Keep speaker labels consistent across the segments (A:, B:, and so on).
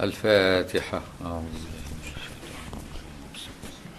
A: الفاتحة أعوذ بالله من الشيطان الرجيم.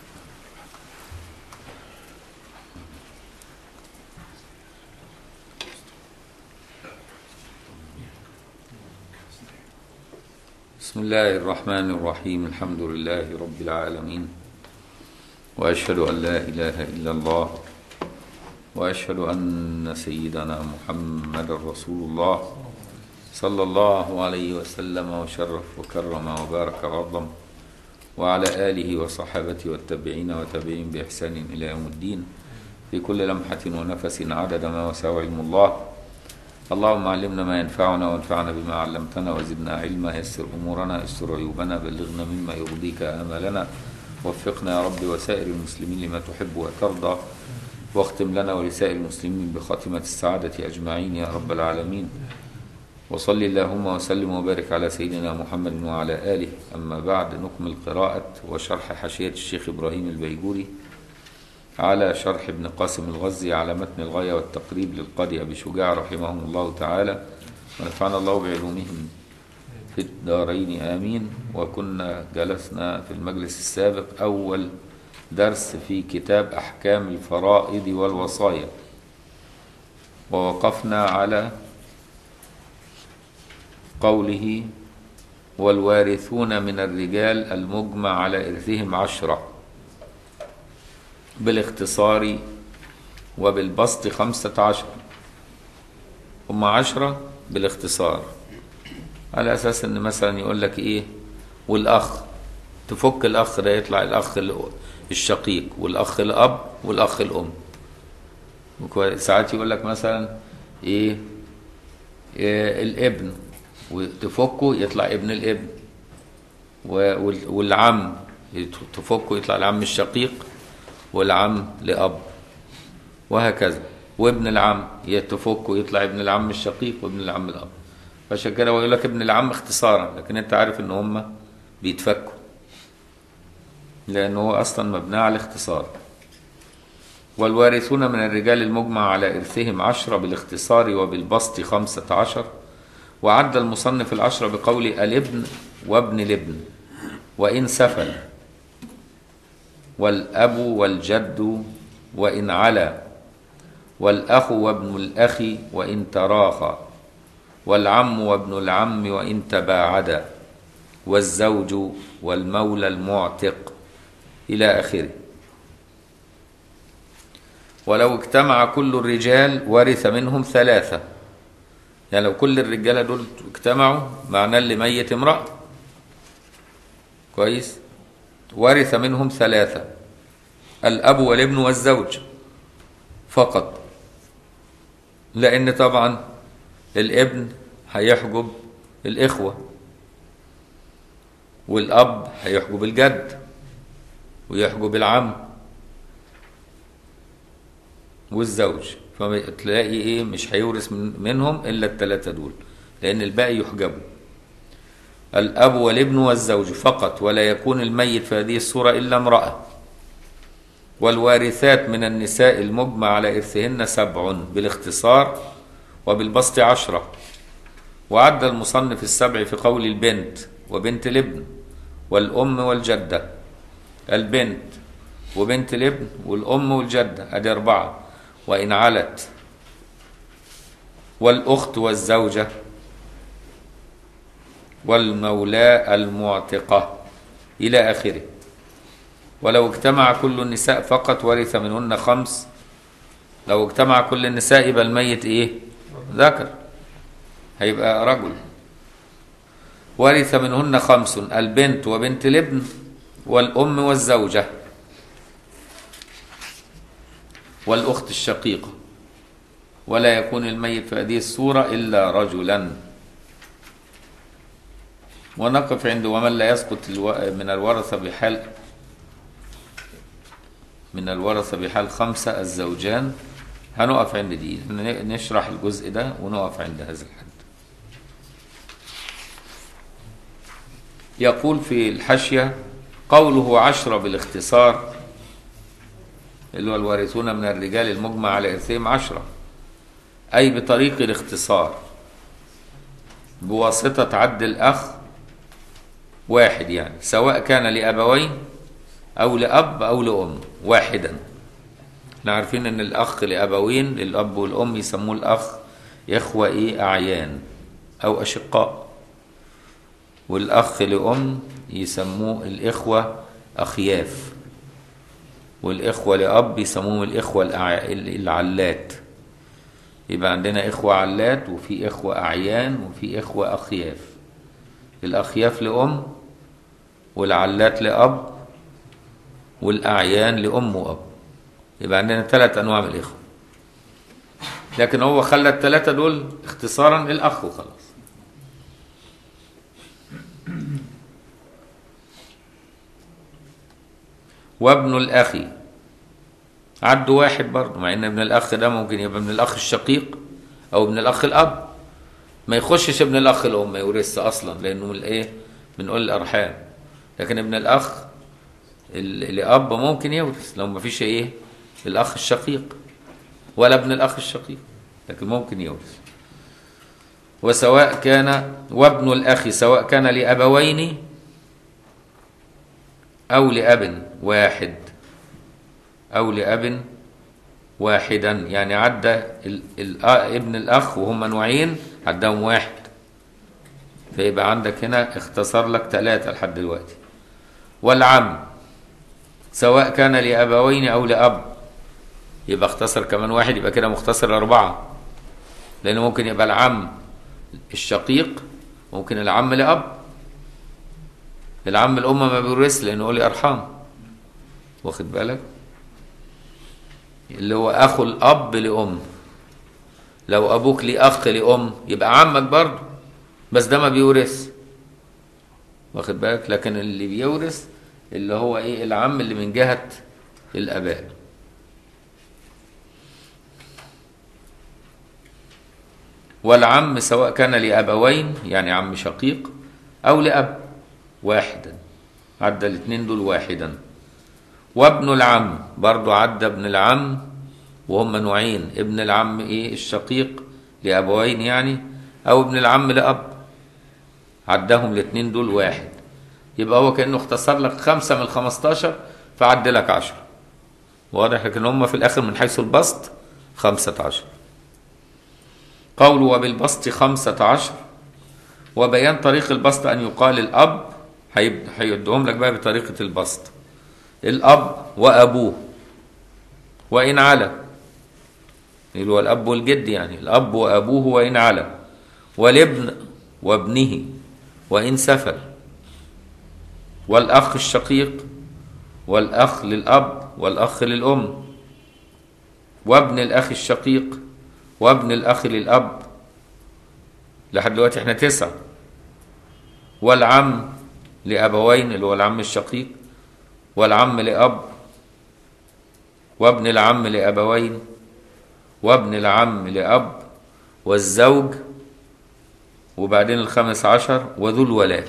A: بسم الله الرحمن الرحيم الحمد لله رب العالمين وأشهد أن لا إله إلا الله وأشهد أن سيدنا محمد رسول الله صلى الله عليه وسلم وشرف وكرم وبارك وعظم وعلى آله وصحابته والتابعين وتابعين بإحسان إلى يوم الدين في كل لمحة ونفس عدد ما وسع علم الله اللهم علمنا ما ينفعنا وانفعنا بما علمتنا وزدنا علما يسر أمورنا يسر عيوبنا بلغنا مما يرضيك آمالنا وفقنا يا رب وسائر المسلمين لما تحب وترضى واختم لنا ولسائر المسلمين بخاتمة السعادة أجمعين يا رب العالمين وصل اللهم وسلم وبارك على سيدنا محمد وعلى آله أما بعد نكمل قراءة وشرح حاشية الشيخ إبراهيم البيجوري على شرح ابن قاسم الغزي على متن الغاية والتقريب للقاضي أبي شجاع رحمهم الله تعالى ونفعنا الله بعلومهم في الدارين آمين وكنا جلسنا في المجلس السابق أول درس في كتاب أحكام الفرائض والوصايا ووقفنا على قوله والوارثون من الرجال المجمع على إرثهم عشرة بالاختصار وبالبسط خمسة عشر هم عشرة بالاختصار على أساس أن مثلا يقول لك إيه والأخ تفك الأخ ده يطلع الأخ الشقيق والأخ الأب والأخ الأم ساعات يقول لك مثلا إيه, إيه الابن وتفكه يطلع ابن الابن والعم تفكه يطلع العم الشقيق والعم لأب وهكذا وابن العم تفكه يطلع ابن العم الشقيق وابن العم الأب فعشان كده يقول لك ابن العم اختصارا لكن انت عارف ان هم بيتفكوا لأنه هو أصلا مبنى على الاختصار والوارثون من الرجال المجمع على إرثهم عشرة بالاختصار وبالبسط خمسة عشر وعد المصنف العشرة بقول الابن وابن الابن وإن سفل والأب والجد وإن علا والأخ وابن الأخ وإن تراخى والعم وابن العم وإن تباعدا والزوج والمولى المعتق إلى آخره ولو اجتمع كل الرجال ورث منهم ثلاثة يعني لو كل الرجالة دول اجتمعوا معناه اللي ميت امرأة كويس ورث منهم ثلاثة الأب والابن والزوج فقط لأن طبعا الابن هيحجب الإخوة والأب هيحجب الجد ويحجب العم والزوج فتلاقي ايه مش هيورث من منهم الا الثلاثه دول لان الباقي يحجبوا الاب والابن والزوج فقط ولا يكون الميت في هذه الصوره الا امراه والوارثات من النساء المجمع على ارثهن سبع بالاختصار وبالبسط عشره وعد المصنف السبع في قول البنت وبنت الابن والام والجده البنت وبنت الابن والام والجده ادي اربعه وإن علت والأخت والزوجة والمولاة المعتقة إلى آخره ولو اجتمع كل النساء فقط ورث منهن خمس لو اجتمع كل النساء يبقى الميت ايه ذكر هيبقى رجل ورث منهن خمس البنت وبنت الابن والأم والزوجة والأخت الشقيقة ولا يكون الميت في هذه الصورة إلا رجلا ونقف عند ومن لا يسقط من الورثة بحال من الورثة بحال خمسة الزوجان هنقف عند دي نشرح الجزء ده ونقف عند هذا الحد يقول في الحاشية قوله عشرة بالاختصار اللي هو الوارثون من الرجال المجمع على إرثهم عشرة أي بطريق الاختصار بواسطة عد الأخ واحد يعني سواء كان لأبوين أو لأب أو لأم واحدا احنا عارفين ان الأخ لأبوين للأب والأم يسموه الأخ إخوة إيه أعيان أو أشقاء والأخ لأم يسموه الإخوة أخياف والإخوة لأب يسموهم الإخوة الأع- العلات يبقى عندنا إخوة علات وفي إخوة أعيان وفي إخوة أخياف الأخياف لأم والعلات لأب والأعيان لأم وأب يبقى عندنا ثلاث أنواع من الإخوة لكن هو خلى الثلاثة دول اختصارا الأخ وخلاص وابن الأخ عد واحد برضه مع ان ابن الاخ ده ممكن يبقى ابن الاخ الشقيق او ابن الاخ الاب ما يخشش ابن الاخ الام ما يورثش اصلا لانه من الايه بنقول الارحام لكن ابن الاخ ال- لاب ممكن يورث لو ما فيش ايه الاخ الشقيق ولا ابن الاخ الشقيق لكن ممكن يورث وسواء كان وابن الاخ سواء كان لابوين او لاب واحد أو لأب واحدا يعني عدى ال ال ابن الأخ وهم نوعين عداهم واحد فيبقى عندك هنا اختصر لك ثلاثة لحد دلوقتي والعم سواء كان لأبوين أو لأب يبقى اختصر كمان واحد يبقى كده مختصر أربعة لأنه ممكن يبقى العم الشقيق ممكن العم لأب العم الأم ما بيورث لأنه لي أرحام واخد بالك اللي هو اخو الاب لام لو ابوك ليه اخ لام يبقى عمك برضه بس ده ما بيورث واخد بالك لكن اللي بيورث اللي هو ايه العم اللي من جهه الاباء والعم سواء كان لابوين يعني عم شقيق او لاب واحدا عدى الاثنين دول واحدا وابن العم برضو عدى ابن العم وهم نوعين ابن العم ايه الشقيق لابوين يعني او ابن العم لاب عداهم الاثنين دول واحد يبقى هو كانه اختصر لك خمسه من الخمستاشر فعد لك عشر واضح لكن هم في الاخر من حيث البسط خمسة عشر قوله وبالبسط خمسة عشر وبيان طريق البسط أن يقال الأب هيب- هيدهم لك بقى بطريقة البسط الأب وأبوه وإن علا اللي هو الأب والجد يعني الأب وأبوه وإن علا والابن وابنه وإن سفل والأخ الشقيق والأخ للأب والأخ للأم وابن الأخ الشقيق وابن الأخ للأب لحد دلوقتي احنا تسعة والعم لأبوين اللي هو العم الشقيق والعم لأب وابن العم لأبوين وابن العم لأب والزوج وبعدين الخامس عشر وذو الولاء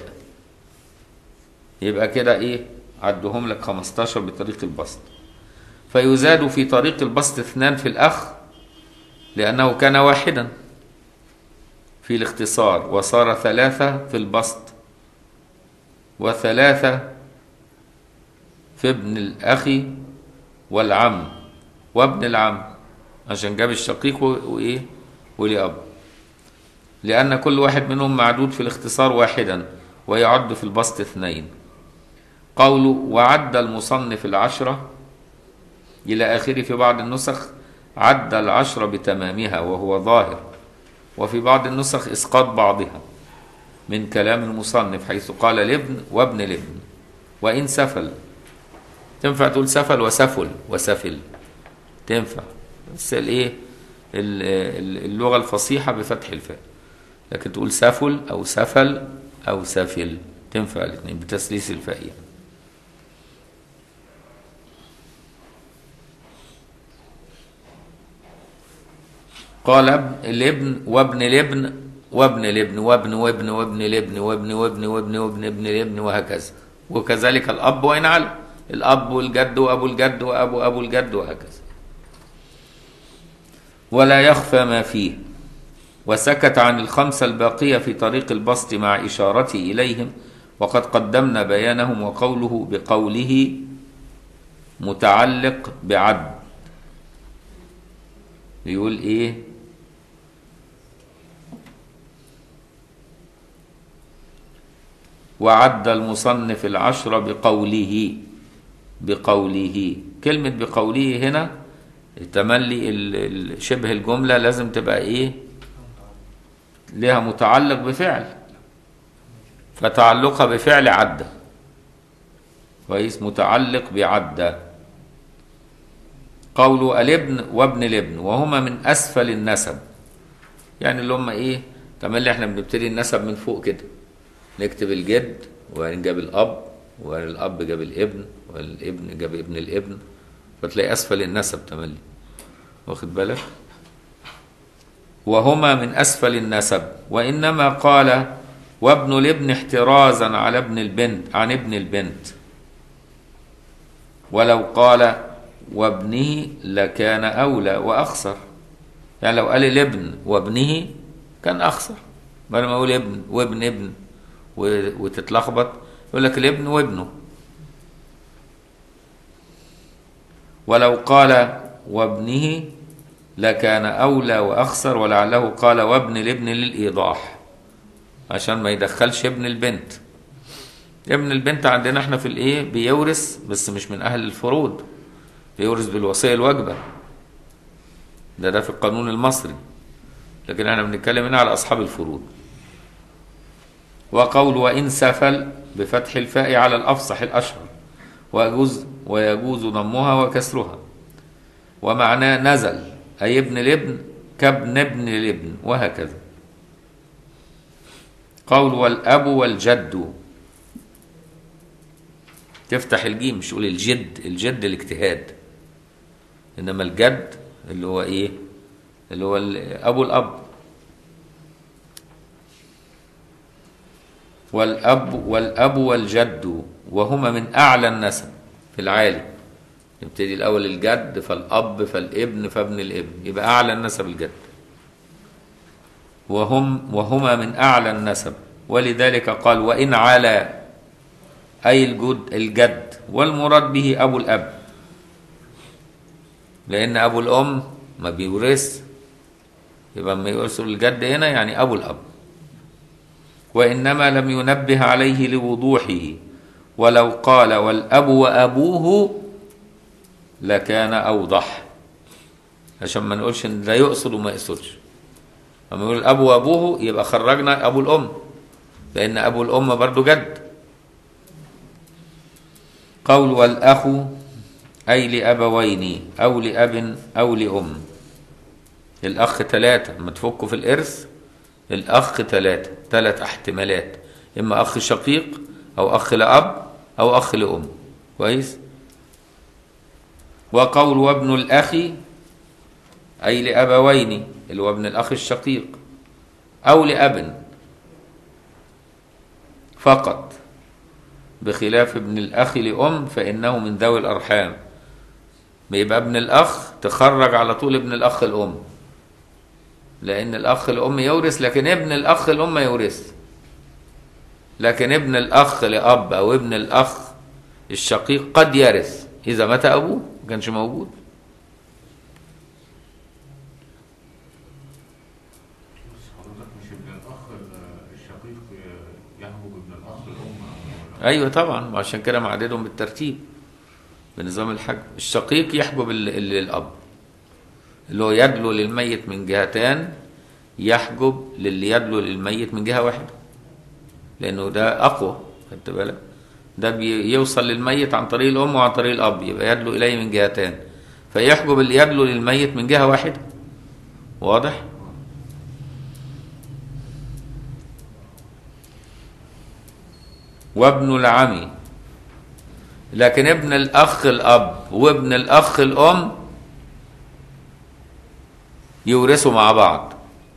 A: يبقى كده ايه عدهم لك 15 بطريق البسط فيزاد في طريق البسط اثنان في الأخ لأنه كان واحدا في الاختصار وصار ثلاثة في البسط وثلاثة في ابن الأخ والعم وابن العم عشان جاب الشقيق و- وإيه ولأب لأن كل واحد منهم معدود في الاختصار واحدا ويعد في البسط اثنين قوله وعد المصنف العشرة إلى آخره في بعض النسخ عد العشرة بتمامها وهو ظاهر وفي بعض النسخ إسقاط بعضها من كلام المصنف حيث قال الابن وابن الابن وإن سفل تنفع تقول سفل وسفل وسفل تنفع بس الايه ال- ال- اللغة الفصيحة بفتح الفاء لكن تقول سفل أو سفل أو سفل تنفع الاثنين بتسليس الفاء يعني. قال ابن الابن وابن الابن وابن الابن وابن وابن وابن الابن وابن وابن وابن وابن ابن الابن وهكذا وكذلك الاب وان على الاب والجد وابو الجد وابو ابو الجد وهكذا ولا يخفى ما فيه وسكت عن الخمسة الباقية في طريق البسط مع إشارته إليهم وقد قدمنا بيانهم وقوله بقوله متعلق بعد يقول ايه وعد المصنف العشر بقوله بقوله كلمة بقوله هنا تملي ال- ال- شبه الجملة لازم تبقى ايه لها متعلق بفعل فتعلقها بفعل عدى كويس متعلق بعدى قوله الابن وابن الابن وهما من اسفل النسب يعني اللي هم ايه تملي احنا بنبتدي النسب من فوق كده نكتب الجد وبعدين جاب الاب والاب جاب الابن والابن جاب ابن الابن فتلاقي اسفل النسب تملي واخد بالك وهما من اسفل النسب وانما قال وابن الابن احترازا على ابن البنت عن ابن البنت ولو قال وابنه لكان اولى واخسر يعني لو قال الابن وابنه كان اخسر بدل ما يقول ابن وابن ابن و- وتتلخبط يقول لك الابن وابنه ولو قال وابنه لكان أولى وأخسر ولعله قال وابن الابن للإيضاح عشان ما يدخلش ابن البنت ابن البنت عندنا احنا في الايه بيورث بس مش من أهل الفروض بيورث بالوصية الواجبة ده ده في القانون المصري لكن احنا بنتكلم هنا على أصحاب الفروض وقول وإن سفل بفتح الفاء على الأفصح الأشهر ويجوز ويجوز ضمها وكسرها ومعناه نزل أي ابن الابن كابن ابن الابن وهكذا قول والأب والجد تفتح الجيم مش تقول الجد الجد الاجتهاد إنما الجد اللي هو إيه اللي هو ال- أبو الأب والأب والأب والجد وهما من أعلى النسب في العالي يبتدي الأول الجد فالأب فالابن فابن الابن يبقى أعلى النسب الجد وهم وهما من أعلى النسب ولذلك قال وإن على أي الجد الجد والمراد به أبو الأب لأن أبو الأم ما بيورث يبقى ما يورثوا الجد هنا يعني أبو الأب وإنما لم ينبه عليه لوضوحه ولو قال والأب وأبوه لكان أوضح عشان ما نقولش إن ده يقصد وما يقصدش لما يقول الأب وأبوه يبقى خرجنا أبو الأم لأن أبو الأم برضو جد قول والأخ أي لأبوين أو لأب أو لأم الأخ ثلاثة لما تفكوا في الإرث الأخ ثلاثة ثلاث احتمالات إما أخ شقيق أو أخ لأب أو أخ لأم كويس وقول وابن الأخ أي لأبوين اللي هو ابن الأخ الشقيق أو لأب فقط بخلاف ابن الأخ لأم فإنه من ذوي الأرحام بيبقى ابن الأخ تخرج على طول ابن الأخ الأم لأن الأخ الأم يورث لكن ابن الأخ الأم ما يورث لكن ابن الأخ لأب أو ابن الأخ الشقيق قد يرث إذا مات أبوه ما كانش موجود
B: بس حضرتك مش ابن الاخ ال- الشقيق يهبط ابن الاخ الام أو-
A: أيوة طبعا وعشان كده معددهم بالترتيب بنظام الحجب الشقيق يحجب ال- ال- الأب اللي هو يدلو للميت من جهتان يحجب للي يدلو للميت من جهة واحدة لأنه ده أقوى خدت بالك ده بيوصل للميت عن طريق الأم وعن طريق الأب يبقى يدلو إليه من جهتان فيحجب اللي يدلو للميت من جهة واحدة واضح؟ وابن العم لكن ابن الأخ الأب وابن الأخ الأم يورثوا مع بعض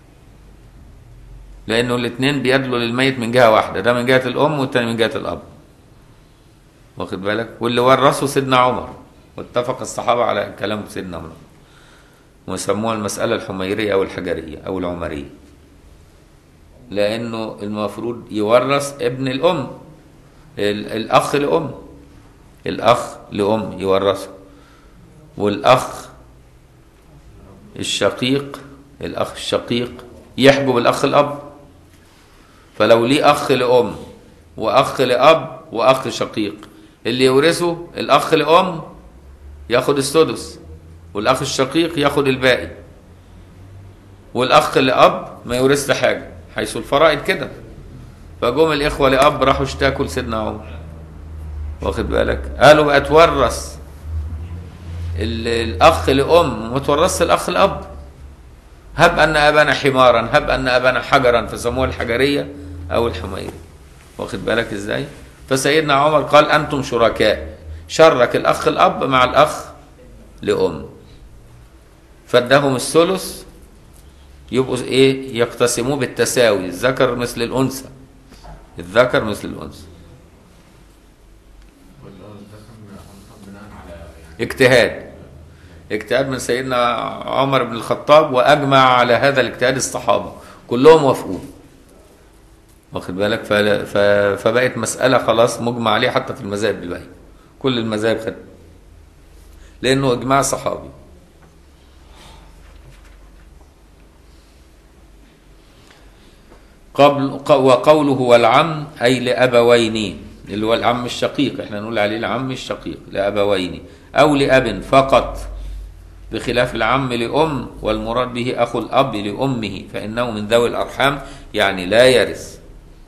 A: لأنه الاثنين بيدلوا للميت من جهة واحدة ده من جهة الأم والتاني من جهة الأب واخد بالك واللي ورثه سيدنا عمر واتفق الصحابة على كلام سيدنا عمر ويسموها المسألة الحميرية أو الحجرية أو العمرية لأنه المفروض يورث ابن الأم ال- الأخ لأم الأخ لأم يورثه والأخ الشقيق الأخ الشقيق يحجب الأخ الأب فلو ليه أخ لأم وأخ لأب وأخ شقيق اللي يورثه الأخ لأم ياخد السدس والأخ الشقيق ياخد الباقي والأخ لأب ما يورثش حاجة حيث الفرائض كده فجم الإخوة لأب راحوا اشتكوا لسيدنا عمر واخد بالك قالوا بقى تورث ال- الأخ لأم وما تورثش الأخ لأب هب أن أبانا حمارا هب أن أبانا حجرا فسموها الحجرية أو الحميري واخد بالك إزاي فسيدنا عمر قال أنتم شركاء شرك الأخ الأب مع الأخ لأم فادهم الثلث يبقوا ايه يقتسموه بالتساوي الذكر مثل الانثى الذكر مثل الانثى
B: ولا ده كان بناء على يعني
A: اجتهاد اجتهاد من سيدنا عمر بن الخطاب واجمع على هذا الاجتهاد الصحابه كلهم وافقوه واخد بالك فل- ف- فبقت مساله خلاص مجمع عليه حتى في المذاهب الباقيه كل المذاهب خد لانه اجماع صحابي قبل ق- وقوله والعم أي لأبوين اللي هو العم الشقيق احنا نقول عليه العم الشقيق لأبوين أو لأب فقط بخلاف العم لأم والمراد به أخو الأب لأمه فإنه من ذوي الأرحام يعني لا يرث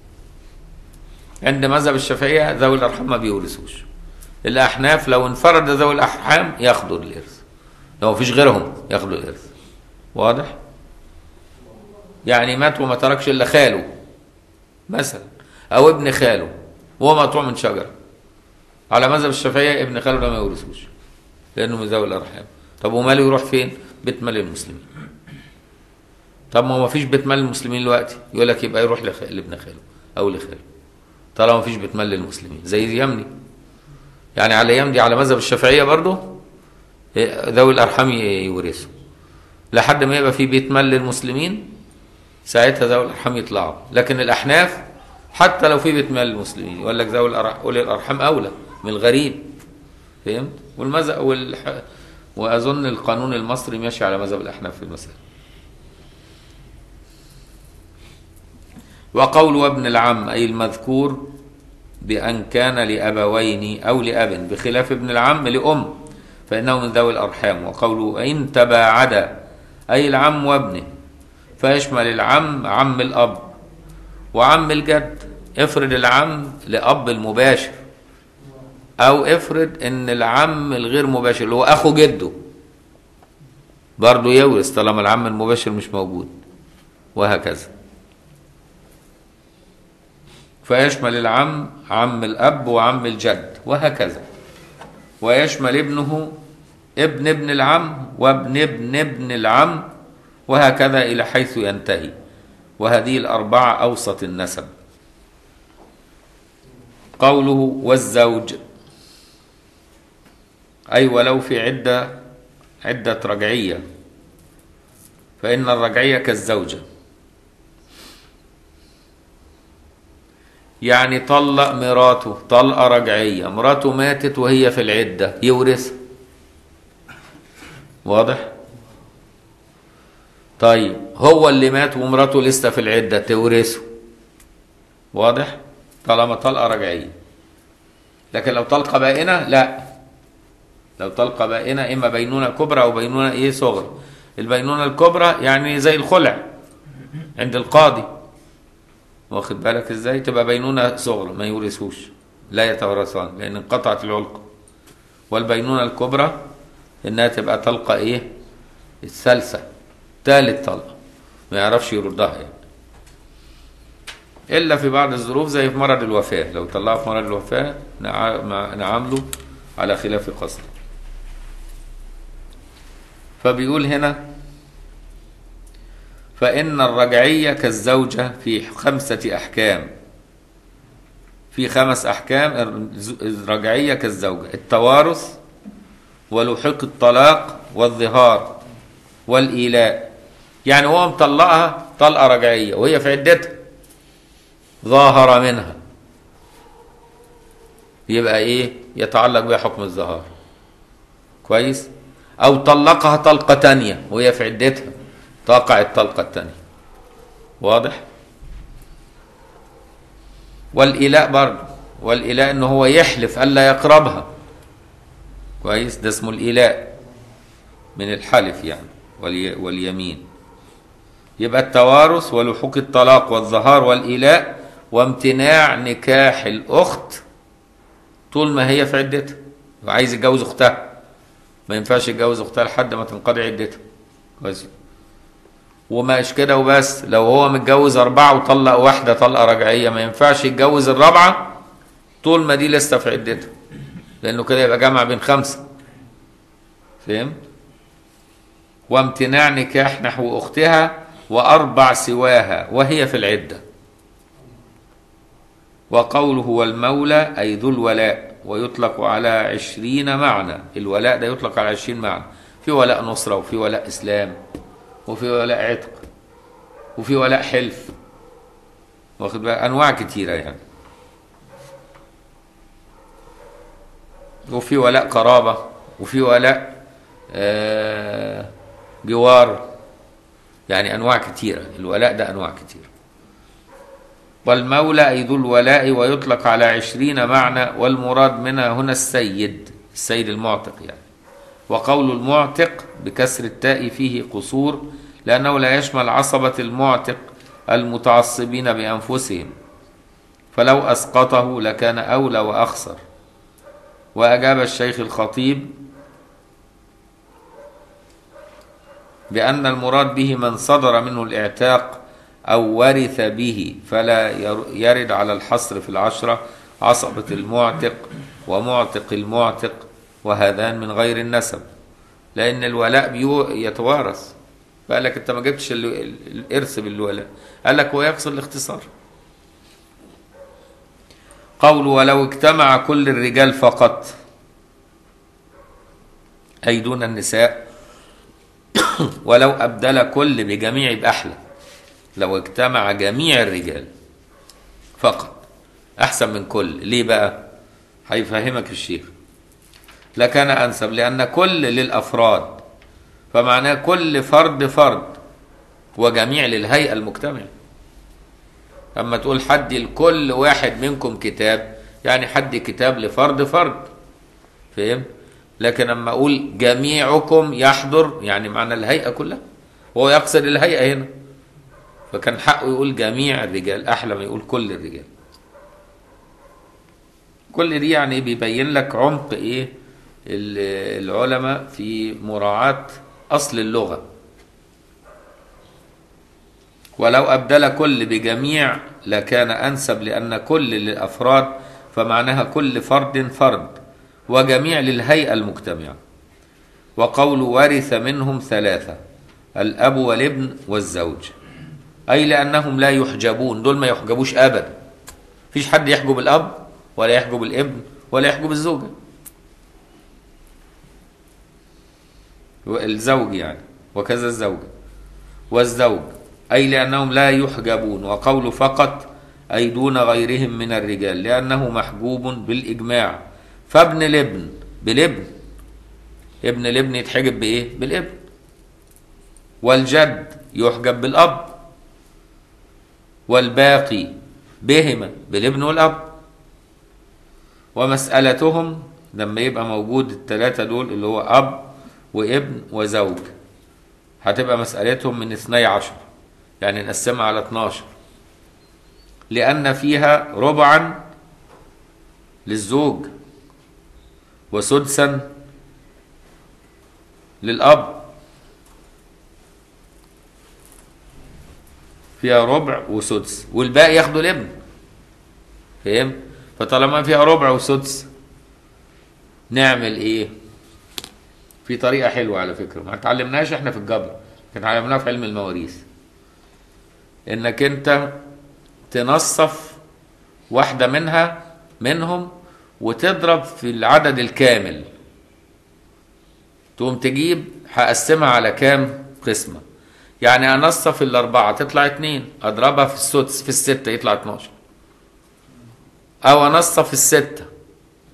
A: عند مذهب الشافعية ذوي الأرحام ما بيورثوش الأحناف لو انفرد ذوي الأرحام ياخدوا الإرث لو مفيش غيرهم ياخدوا الإرث واضح؟ يعني مات وما تركش الا خاله مثلا او ابن خاله وهو مقطوع من شجره على مذهب الشافعيه ابن خاله ده ما يورثوش لانه من ذوي الارحام طب وماله يروح فين؟ بيت مال المسلمين طب ما هو ما فيش بيت مال المسلمين دلوقتي يقول لك يبقى يروح لخ... لابن خاله او لخاله طالما ما فيش بيت مال للمسلمين زي يمني يعني على يمدي على مذهب الشافعيه برضه إيه، ذوي الارحام ي- يورثوا لحد ما يبقى في بيت مال للمسلمين ساعتها ذوي الارحام يطلعوا لكن الاحناف حتى لو في بيت مال للمسلمين يقول لك ذوي الأرح- اولي الارحام اولى من الغريب فهمت والمذهب والح... واظن القانون المصري ماشي على مذهب الاحناف في المسألة وقول وابن العم اي المذكور بأن كان لأبوين أو لأب بخلاف ابن العم لأم فإنه من ذوي الأرحام وقوله إن تباعدا أي العم وابنه فيشمل العم عم الأب وعم الجد افرض العم لأب المباشر أو افرض إن العم الغير مباشر اللي هو أخو جده برضه يورث طالما العم المباشر مش موجود وهكذا فيشمل العم عم الأب وعم الجد وهكذا ويشمل ابنه ابن ابن العم وابن ابن ابن العم وهكذا إلى حيث ينتهي وهذه الأربعة أوسط النسب قوله والزوج أي ولو في عدة عدة رجعية فإن الرجعية كالزوجة يعني طلق مراته طلقة رجعية مراته ماتت وهي في العدة يورثها واضح طيب هو اللي مات ومراته لسه في العدة تورثه واضح طالما طلقة رجعية لكن لو طلقة بائنة لا لو طلقة بائنة إما بينونة كبرى أو بينونة إيه صغرى البينونة الكبرى يعني زي الخلع عند القاضي واخد بالك ازاي تبقى بينونة صغرى ما يورثوش لا يتورثان لأن انقطعت العلقة والبينونة الكبرى إنها تبقى طلقة إيه الثالثة ثالث طلقة ما يعرفش يردها يعني إلا في بعض الظروف زي في مرض الوفاة لو طلعه في مرض الوفاة نع- مع- نعامله على خلاف قصد فبيقول هنا فإن الرجعية كالزوجة في خمسة أحكام في خمس أحكام الز- الرجعية كالزوجة التوارث ولحوق الطلاق والظهار والإيلاء يعني هو مطلقها طلقة رجعية وهي في عدتها ظاهر منها يبقى ايه يتعلق بها حكم الظهار كويس او طلقها طلقة تانية وهي في عدتها تقع الطلقة التانية واضح والإلاء برضه والإلاء إن هو يحلف ألا يقربها كويس ده اسمه الإلاء من الحلف يعني والي واليمين يبقى التوارث ولحوق الطلاق والظهار والإلاء وامتناع نكاح الأخت طول ما هي في عدتها وعايز يتجوز أختها ما ينفعش يتجوز أختها لحد ما تنقضي عدتها كويس ومش كده وبس لو هو متجوز أربعة وطلق واحدة طلقة رجعية ما ينفعش يتجوز الرابعة طول ما دي لسه في عدتها لأنه كده يبقى جمع بين خمسة فهمت؟ وامتناع نكاح نحو أختها وأربع سواها وهي في العدة وقوله هو المولى أي ذو الولاء ويطلق على عشرين معنى الولاء ده يطلق على عشرين معنى في ولاء نصرة وفي ولاء إسلام وفي ولاء عتق وفي ولاء حلف واخد بقى أنواع كتيرة يعني وفي ولاء قرابة وفي ولاء آه جوار يعني أنواع كتيرة الولاء ده أنواع كتيرة والمولى أي ذو الولاء ويطلق على عشرين معنى والمراد منها هنا السيد السيد المعتق يعني وقول المعتق بكسر التاء فيه قصور لأنه لا يشمل عصبة المعتق المتعصبين بأنفسهم فلو أسقطه لكان أولى وأخسر وأجاب الشيخ الخطيب بأن المراد به من صدر منه الاعتاق أو ورث به فلا يرد على الحصر في العشرة عصبة المعتق ومعتق المعتق وهذان من غير النسب لأن الولاء بيو يتوارث فقال لك أنت ما جبتش الإرث بالولاء قال لك هو يقصد الاختصار قول ولو اجتمع كل الرجال فقط أي دون النساء ولو أبدل كل بجميع يبقى أحلى لو اجتمع جميع الرجال فقط أحسن من كل ليه بقى هيفهمك الشيخ لكان أنسب لأن كل للأفراد فمعناه كل فرد فرد وجميع للهيئة المجتمعة أما تقول حد لكل واحد منكم كتاب يعني حد كتاب لفرد فرد فهم لكن أما أقول جميعكم يحضر يعني معنى الهيئة كلها وهو يقصد الهيئة هنا فكان حقه يقول جميع الرجال أحلى ما يقول كل الرجال كل دي يعني بيبين لك عمق إيه العلماء في مراعاة أصل اللغة ولو أبدل كل بجميع لكان أنسب لأن كل للأفراد فمعناها كل فرد فرد وجميع للهيئة المجتمعة وقول ورث منهم ثلاثة الأب والابن والزوج أي لأنهم لا يحجبون دول ما يحجبوش أبدا فيش حد يحجب الأب ولا يحجب الابن ولا يحجب الزوجة الزوج يعني وكذا الزوجة والزوج أي لأنهم لا يحجبون وقول فقط أي دون غيرهم من الرجال لأنه محجوب بالإجماع فابن الابن بالابن ابن الابن يتحجب بإيه؟ بالابن والجد يحجب بالأب والباقي بهما بالابن والأب ومسألتهم لما يبقى موجود الثلاثة دول اللي هو أب وابن وزوج هتبقى مسألتهم من اثني عشر يعني نقسمها على 12 لأن فيها ربعا للزوج وسدسا للأب فيها ربع وسدس والباقي ياخدوا الابن فاهم فطالما فيها ربع وسدس نعمل ايه في طريقة حلوة على فكرة ما اتعلمناش احنا في الجبر كان اتعلمناها في علم المواريث انك انت تنصف واحدة منها منهم وتضرب في العدد الكامل تقوم تجيب هقسمها على كام قسمة يعني انصف الاربعة تطلع اتنين اضربها في السدس في الستة يطلع 12 او انصف الستة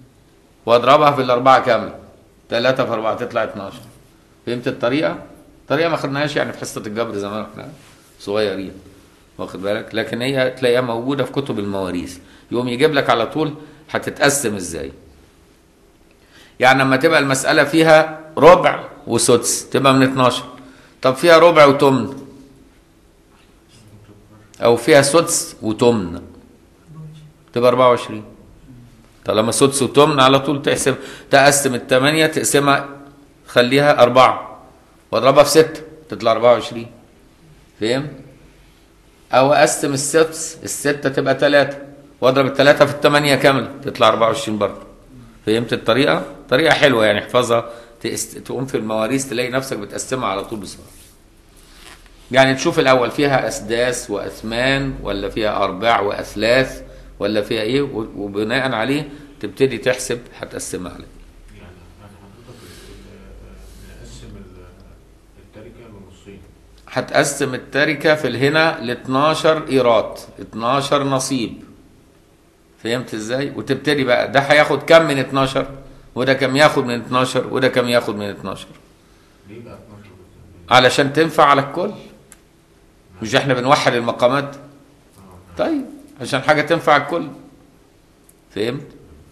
A: واضربها في الاربعه كامله 3 في 4 تطلع 12 فهمت الطريقه؟ الطريقه ما خدناهاش يعني في حصه الجبر زمان احنا صغيرين واخد بالك لكن هي تلاقيها موجوده في كتب المواريث يقوم يجيب لك على طول هتتقسم ازاي يعني لما تبقى المساله فيها ربع وسدس تبقى من 12 طب فيها ربع وتمن او فيها سدس وتمن تبقى 24 طالما سدس وتمن على طول تقسم تقسم الثمانية تقسمها خليها أربعة واضربها في ستة تطلع 24 فهم؟ أو أقسم السدس الستة تبقى ثلاثة واضرب الثلاثة في الثمانية كاملة تطلع 24 برضه فهمت الطريقة؟ طريقة حلوة يعني احفظها تقس- تقوم في المواريث تلاقي نفسك بتقسمها على طول بسرعة يعني تشوف الأول فيها أسداس وأثمان ولا فيها أرباع وأثلاث ولا فيها إيه و- وبناء عليه تبتدي تحسب هتقسمها عليه
B: يعني يعني حضرتك ال- ال- نقسم ال- التركه لنصين
A: هتقسم التركة في الهنا ل 12 إيراد 12 نصيب فهمت ازاي؟ وتبتدي بقى ده هياخد كم من 12 وده كم ياخد من 12 وده كم ياخد من 12
B: ليه بقى 12 بالتنبيه؟
A: علشان تنفع على الكل مش احنا بنوحد المقامات
B: اه
A: طيب عشان حاجة تنفع الكل فهمت؟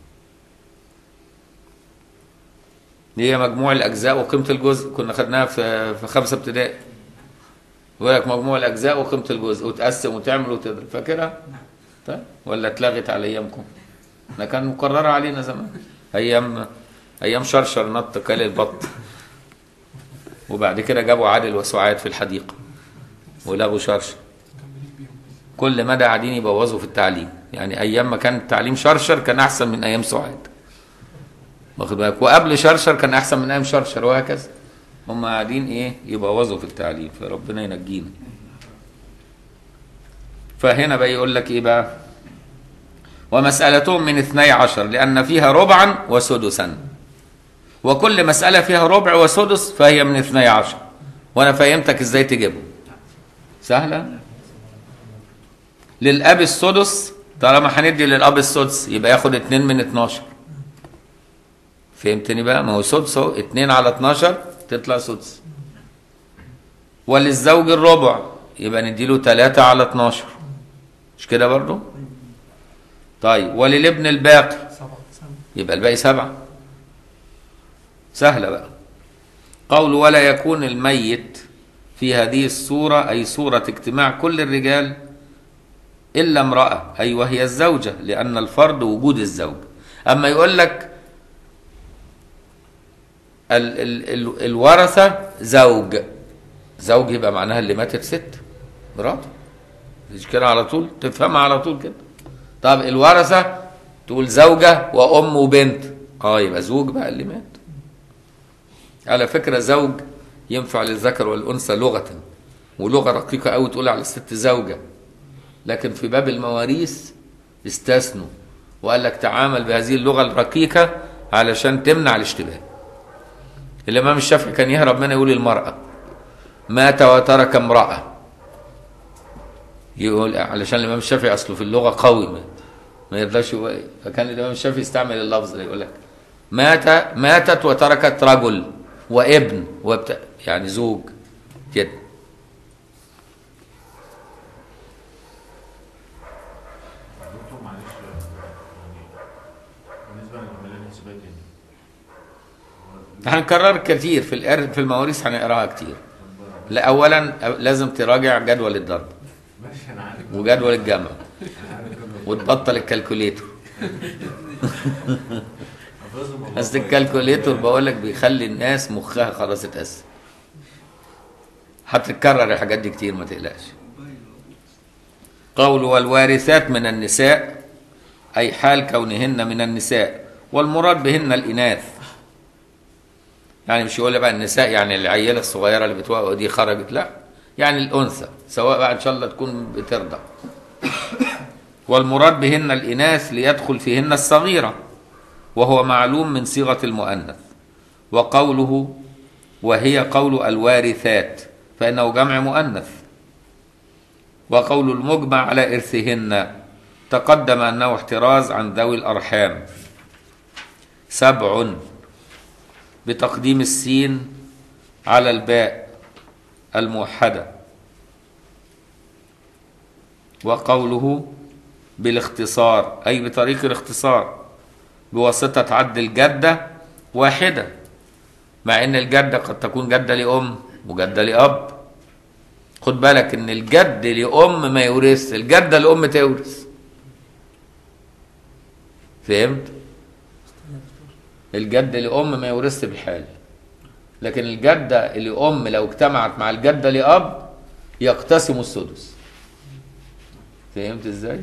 A: دي هي مجموع الأجزاء وقيمة الجزء كنا خدناها في في خمسة ابتدائي يقول لك مجموع الأجزاء وقيمة الجزء وتقسم وتعمل وتضرب فاكرها؟ طيب ولا اتلغت على أيامكم؟ ده كان مقررة علينا زمان أيام أيام شرشر نط كال البط وبعد كده جابوا عادل وسعاد في الحديقة ولغوا شرشر كل مدى قاعدين يبوظوا في التعليم يعني ايام ما كان التعليم شرشر كان احسن من ايام سعاد واخد بالك وقبل شرشر كان احسن من ايام شرشر وهكذا هم قاعدين ايه يبوظوا في التعليم فربنا ينجينا فهنا بقى يقول لك ايه بقى ومسألتهم من اثني عشر لأن فيها ربعا وسدسا وكل مسألة فيها ربع وسدس فهي من اثني عشر وأنا فهمتك ازاي تجيبهم سهلة للأب السدس طالما هندي للأب السدس يبقى ياخد اتنين من 12 فهمتني بقى ما هو سدس اهو اتنين على 12 تطلع سدس وللزوج الربع يبقى نديله تلاتة على 12 مش كده برضو طيب وللابن الباقي يبقى الباقي سبعة سهلة بقى قول ولا يكون الميت في هذه الصورة أي صورة اجتماع كل الرجال إلا امرأة أي وهي الزوجة لأن الفرد وجود الزوج أما يقول لك ال ال ال الورثة زوج زوج يبقى معناها اللي ماتت ست مراته مش كده على طول تفهمها على طول كده طب الورثة تقول زوجة وأم وبنت اه يبقى زوج بقى اللي مات على فكرة زوج ينفع للذكر والأنثى لغة ولغة رقيقة أوي تقول على الست زوجة لكن في باب المواريث استثنوا وقال لك تعامل بهذه اللغة الرقيقة علشان تمنع الاشتباه الإمام الشافعي كان يهرب منها يقول المرأة مات وترك امرأة يقول علشان الإمام الشافعي أصله في اللغة قوي ما, ما يرضاش يقول فكان الإمام الشافعي يستعمل اللفظ ده يقول لك مات ماتت وتركت رجل وابن وبت... يعني زوج كده
B: دكتور معلش يعني بالنسبه للعمليه الحسابات يعني
A: هنكرر كتير في الإر... في المواريث هنقراها كتير لا اولا لازم تراجع جدول الضرب
B: ماشي انا عارف
A: وجدول الجمع
B: انا عارف كده.
A: وتبطل الكالكوليتر
B: حافظهم والله
A: اصل
B: كويس.
A: الكالكوليتر بقول لك بيخلي الناس مخها خلاص اتقسم هتتكرر الحاجات دي كتير ما تقلقش قول والوارثات من النساء أي حال كونهن من النساء والمراد بهن الإناث يعني مش يقول لي بقى النساء يعني العيلة الصغيرة اللي بتوقع دي خرجت لا يعني الأنثى سواء بقى إن شاء الله تكون بترضع والمراد بهن الإناث ليدخل فيهن الصغيرة وهو معلوم من صيغة المؤنث وقوله وهي قول الوارثات فإنه جمع مؤنث وقول المجمع على إرثهن تقدم أنه احتراز عن ذوي الأرحام سبع بتقديم السين على الباء الموحدة وقوله بالاختصار أي بطريق الاختصار بواسطة عد الجدة واحدة مع ان الجدة قد تكون جدة لأم وجدة لأب خد بالك ان الجد لأم ما يورث الجدة لأم تورث فهمت الجد لأم ما يورث بحال لكن الجدة لأم لو اجتمعت مع الجدة لأب يقتسموا السدس فهمت ازاي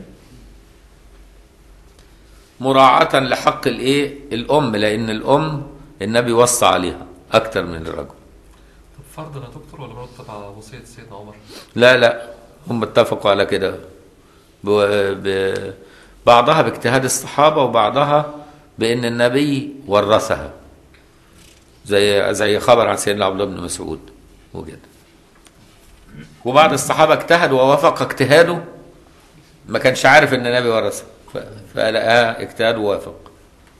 A: مراعاة لحق الايه الام لان الام النبي وصى عليها اكتر من الرجل
C: طب فرضا يا دكتور ولا مرتب على وصية سيدنا عمر؟
A: لا لا هم اتفقوا على كده ب... ب... بعضها باجتهاد الصحابة وبعضها بأن النبي ورثها زي زي خبر عن سيدنا عبد الله بن مسعود وكده وبعض الصحابة اجتهدوا ووافق اجتهاده ما كانش عارف ان النبي ورثها ف- فلقاه اجتهاد ووافق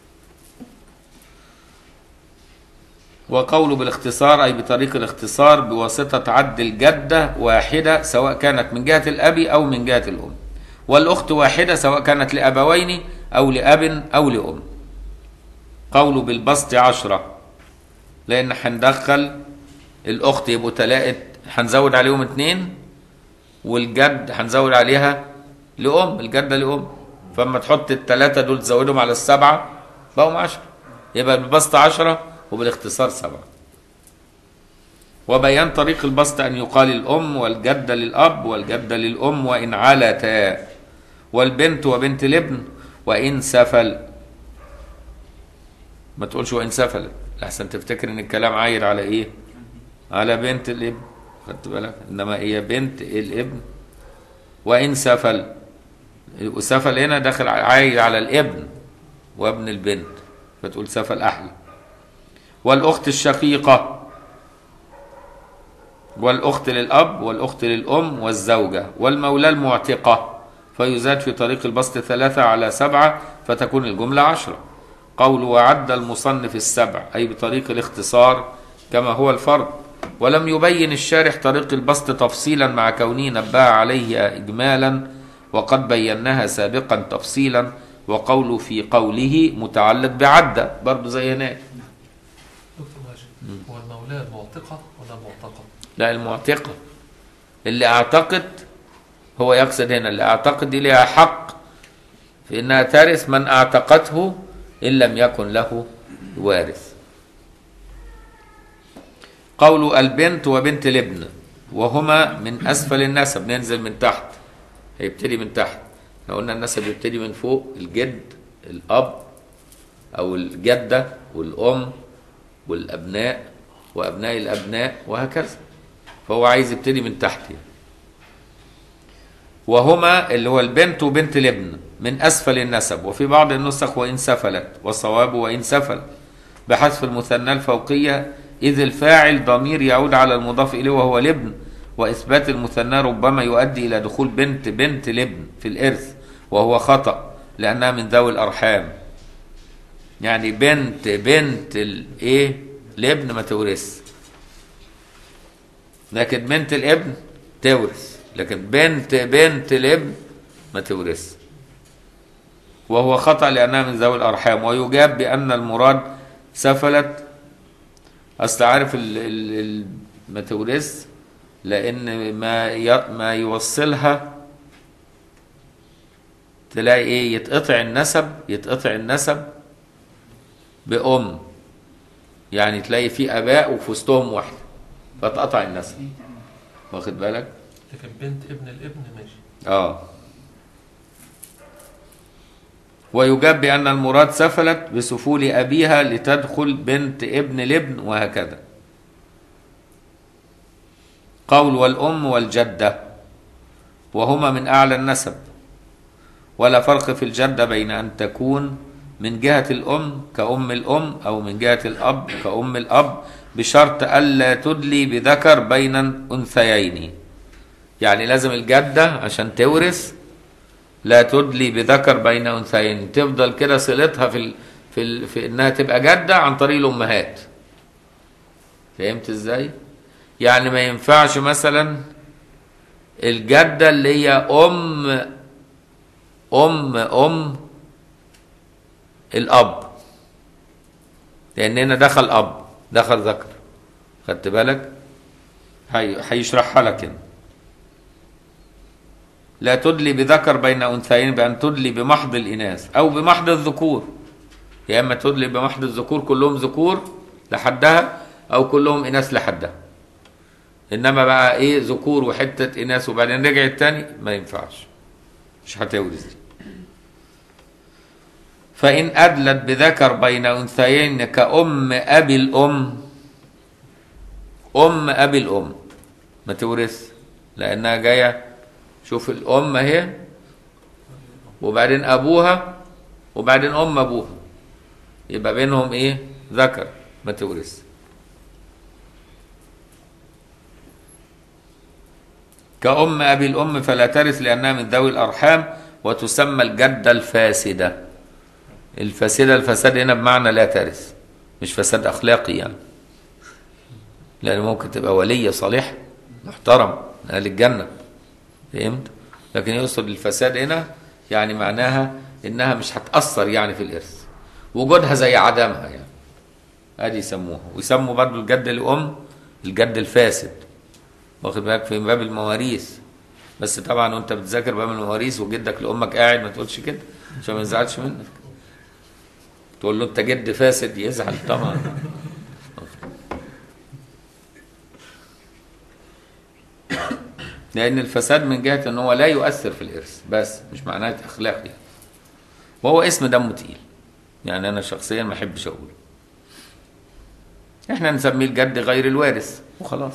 A: وقوله بالاختصار أي بطريق الاختصار بواسطة عد الجدة واحدة سواء كانت من جهة الأب أو من جهة الأم والأخت واحدة سواء كانت لأبوين أو لأب أو لأم قوله بالبسط عشرة لأن هندخل الأخت يبقوا تلاقت هنزود عليهم اتنين والجد هنزود عليها لأم الجدة لأم فاما تحط التلاتة دول تزودهم على السبعة بقوا عشرة يبقى بالبسط عشرة وبالاختصار سبعة وبيان طريق البسط أن يقال الأم والجدة للأب والجدة للأم وإن علتا والبنت وبنت الابن وإن سفل ما تقولش وإن سفلت لحسن تفتكر إن الكلام عايد على إيه على بنت الابن خدت بالك إنما هي بنت الابن وإن سفل وسفل هنا داخل عايد على الابن وابن البنت فتقول سفل أحلى والأخت الشقيقة والأخت للأب والأخت للأم والزوجة والمولى المعتقة فيزاد في طريق البسط ثلاثة على سبعة فتكون الجملة عشرة قول وعد المصنف السبع أي بطريق الاختصار كما هو الفرض ولم يبين الشارح طريق البسط تفصيلا مع كونه نبه عليه إجمالا وقد بيناها سابقا تفصيلا وقوله في قوله متعلق بعدة برضو زي هناك
C: دكتور ماشي هو المولاه المعتقة ولا المعتقة؟
A: لا المعتقة اللي اعتقد هو يقصد هنا اللي اعتقد دي لها حق في انها ترث من اعتقته ان لم يكن له وارث قول البنت وبنت الابن وهما من اسفل النسب ننزل من تحت هيبتدي من تحت احنا قلنا النسب يبتدي من فوق الجد الاب او الجده والام والابناء وابناء الابناء وهكذا فهو عايز يبتدي من تحت يعني. وهما اللي هو البنت وبنت الابن من اسفل النسب وفي بعض النسخ وان سفلت والصواب وان سفل بحذف المثنى الفوقيه اذ الفاعل ضمير يعود على المضاف اليه وهو الابن واثبات المثنى ربما يؤدي الى دخول بنت بنت الابن في الارث وهو خطا لانها من ذوي الارحام يعني بنت بنت الايه الابن ما تورث لكن بنت الابن تورث لكن بنت بنت الابن ما تورث وهو خطأ لأنها من ذوي الأرحام ويجاب بأن المراد سفلت أصل عارف ال ال ال ما تورث لأن ما ي ما يوصلها تلاقي إيه يتقطع النسب يتقطع النسب بأم يعني تلاقي في اباء وفي وسطهم واحده فتقطع النسب واخد بالك
C: لكن بنت ابن الابن ماشي
A: اه ويجاب بان المراد سفلت بسفول ابيها لتدخل بنت ابن الابن وهكذا قول والام والجده وهما من اعلى النسب ولا فرق في الجده بين ان تكون من جهة الأم كأم الأم أو من جهة الأب كأم الأب بشرط ألا تدلي بذكر بين أنثيين يعني لازم الجدة عشان تورث لا تدلي بذكر بين أنثيين تفضل كده صلتها في ال- في, ال... في انها تبقى جده عن طريق الامهات فهمت ازاي يعني ما ينفعش مثلا الجده اللي هي ام ام ام الاب لان هنا دخل اب دخل ذكر خدت بالك هي- هيشرحها لك هنا لا تدلي بذكر بين انثيين بان تدلي بمحض الاناث او بمحض الذكور يا اما تدلي بمحض الذكور كلهم ذكور لحدها او كلهم اناث لحدها انما بقى ايه ذكور وحته اناث وبعدين رجعت تاني ما ينفعش مش هتورث دي فإن أدلت بذكر بين أنثيين كأم أبي الأم أم أبي الأم ما تورث لأنها جاية شوف الأم أهي وبعدين أبوها وبعدين أم أبوها يبقى بينهم إيه ذكر ما تورث كأم أبي الأم فلا ترث لأنها من ذوي الأرحام وتسمى الجدة الفاسدة الفاسدة الفساد هنا بمعنى لا ترث مش فساد أخلاقي يعني لأن ممكن تبقى ولية صالحة محترم من أهل الجنة فهمت؟ لكن يقصد الفساد هنا يعني معناها إنها مش هتأثر يعني في الإرث وجودها زي عدمها يعني ادي يسموها ويسموا برضو الجد الام الجد الفاسد واخد بالك في باب المواريث بس طبعا وانت بتذاكر باب المواريث وجدك لامك قاعد ما تقولش كده عشان ما يزعلش منك تقول له انت جد فاسد يزعل طبعا لان الفساد من جهه ان هو لا يؤثر في الارث بس مش معناه اخلاق يعني وهو اسم دمه تقيل يعني انا شخصيا ما احبش اقوله احنا نسميه الجد غير الوارث وخلاص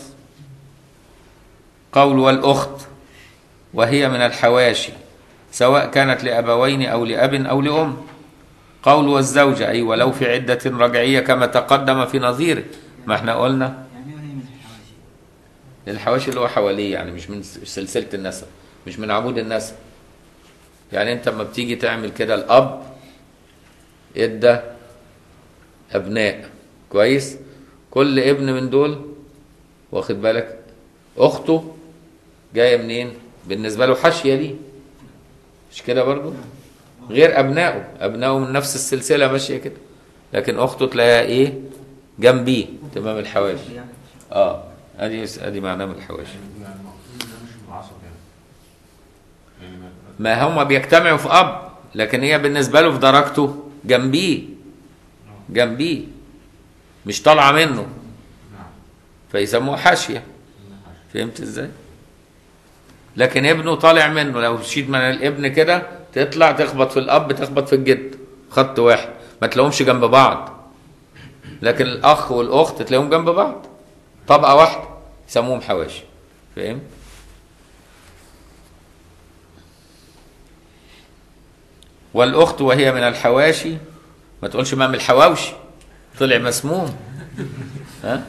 A: قول والاخت وهي من الحواشي سواء كانت لابوين او لاب او لام قول والزوجه اي ولو في عده رجعيه كما تقدم في نظيره ما احنا قلنا
D: يعني وهي من الحواشي
A: الحواشي اللي هو حواليه يعني مش من سلسله النسب مش من عمود النسب يعني انت لما بتيجي تعمل كده الاب ادى ابناء كويس كل ابن من دول واخد بالك اخته جايه منين بالنسبه له حاشيه ليه مش كده برضو غير ابنائه ابنائه من نفس السلسله ماشيه كده لكن اخته تلاقيها ايه جنبيه تمام الحواشي
D: يعني
A: اه ادي ادي معناه من الحواشي
B: يعني المقصود ده مش العصب يعني يعني ما-
A: ما هم بيجتمعوا في اب لكن هي بالنسبه له في درجته جنبيه جنبيه مش طالعه منه
B: نعم
A: فيسموها حاشيه فهمت ازاي لكن ابنه طالع منه لو شيت من الابن كده تطلع تخبط في الاب تخبط في الجد خط واحد ما تلاقيهمش جنب بعض لكن الاخ والاخت تلاقيهم جنب بعض طبقه واحده يسموهم حواشي فاهم والاخت وهي من الحواشي ما تقولش ما من الحواوشي طلع مسموم ها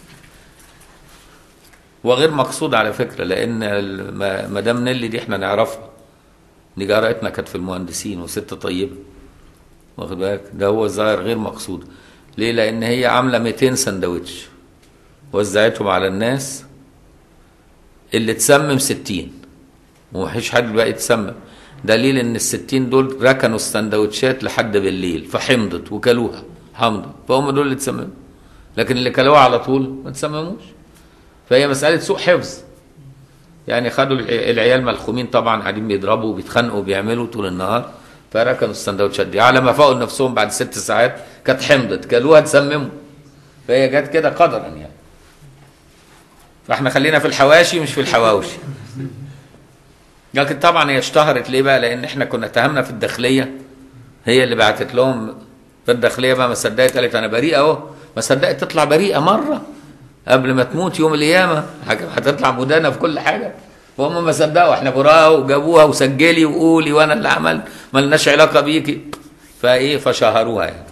A: وغير مقصود على فكره لان ال- ما- مدام نيلي دي احنا نعرفها دي جارتنا كانت في المهندسين وست طيبه واخد بالك ده هو الظاهر غير مقصود ليه لان هي عامله 200 سندوتش وزعتهم على الناس اللي تسمم 60 ومفيش حد بقى يتسمم دليل ان الستين دول ركنوا السندوتشات لحد بالليل فحمضت وكلوها حمضت فهم دول اللي تسمموا لكن اللي كلوها على طول ما تسمموش فهي مسألة سوء حفظ يعني خدوا الع- العيال ملخومين طبعا قاعدين بيضربوا وبيتخانقوا وبيعملوا طول النهار فركنوا السندوتشات دي على ما فاقوا نفسهم بعد ست ساعات كانت حمضت كلوها تسمموا فهي جت كده قدرا يعني فاحنا خلينا في الحواشي مش في الحواوشي لكن طبعا هي اشتهرت ليه بقى لان احنا كنا اتهمنا في الداخليه هي اللي بعتت لهم في الداخليه بقى ما صدقت قالت انا بريئه اهو ما صدقت تطلع بريئه مره قبل ما تموت يوم القيامه حاجة- هتطلع مدانه في كل حاجه وهم ما صدقوا احنا براءه وجابوها وسجلي وقولي وانا اللي عمل ملناش علاقه بيكي فايه فشهروها يعني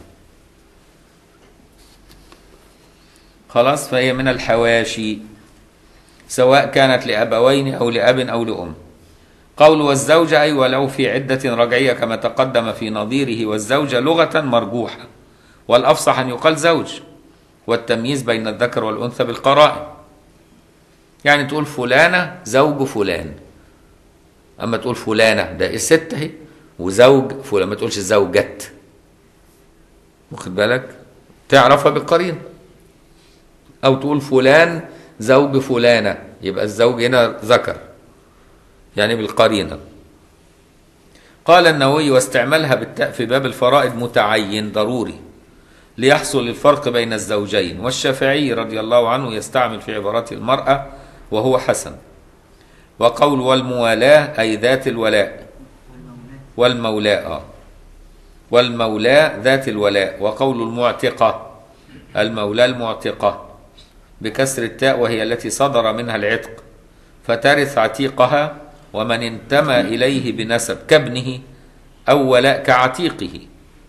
A: خلاص فهي من الحواشي سواء كانت لأبوين أو لأب أو لأم قول والزوجة أي ولو في عدة رجعية كما تقدم في نظيره والزوجة لغة مرجوحة والأفصح أن يقال زوج والتمييز بين الذكر والأنثى بالقرائن يعني تقول فلانة زوج فلان أما تقول فلانة ده الست اهي وزوج فلان ما تقولش زوجة واخد بالك تعرفها بالقرين أو تقول فلان زوج فلانة يبقى الزوج هنا ذكر يعني بالقرينة قال النووي واستعمالها بالتاء في باب الفرائض متعين ضروري ليحصل الفرق بين الزوجين والشافعي رضي الله عنه يستعمل في عبارته المرأة وهو حسن وقول والموالاة أي ذات الولاء والمولاء آه. والمولاة ذات الولاء وقول المعتقة المولاة المعتقة بكسر التاء وهي التي صدر منها العتق فترث عتيقها ومن انتمى إليه بنسب كابنه أو ولاء كعتيقه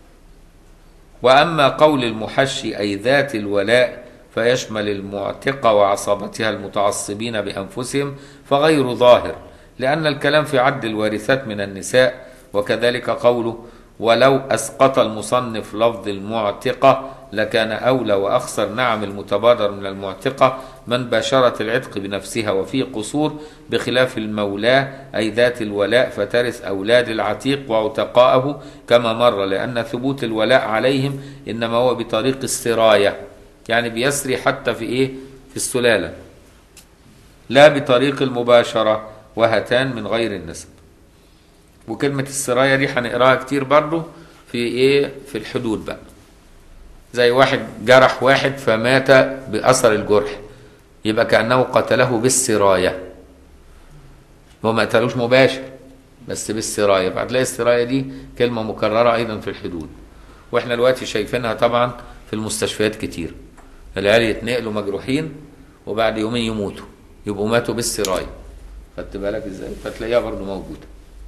A: وأما قول المحشي أي ذات الولاء فيشمل المعتقة وعصبتها المتعصبين بأنفسهم فغير ظاهر لأن الكلام في عد الوارثات من النساء وكذلك قوله ولو أسقط المصنف لفظ المعتقة لكان أولى وأخسر نعم المتبادر من المعتقة من باشرت العتق بنفسها وفي قصور بخلاف المولاة أي ذات الولاء فترث أولاد العتيق وعتقاءه كما مر لأن ثبوت الولاء عليهم إنما هو بطريق السراية يعني بيسري حتى في إيه في السلالة لا بطريق المباشرة وهتان من غير النسب وكلمة السراية دي هنقراها كتير برضو في إيه في الحدود بقى زي واحد جرح واحد فمات بأثر الجرح يبقى كأنه قتله بالسراية هو ما قتلوش مباشر بس بالسراية فهتلاقي السراية دي كلمة مكررة أيضا في الحدود واحنا دلوقتي شايفينها طبعا في المستشفيات كتير العيال يتنقلوا مجروحين وبعد يومين يموتوا يبقوا ماتوا بالسراية خدت بالك ازاي فتلاقيها برضو موجودة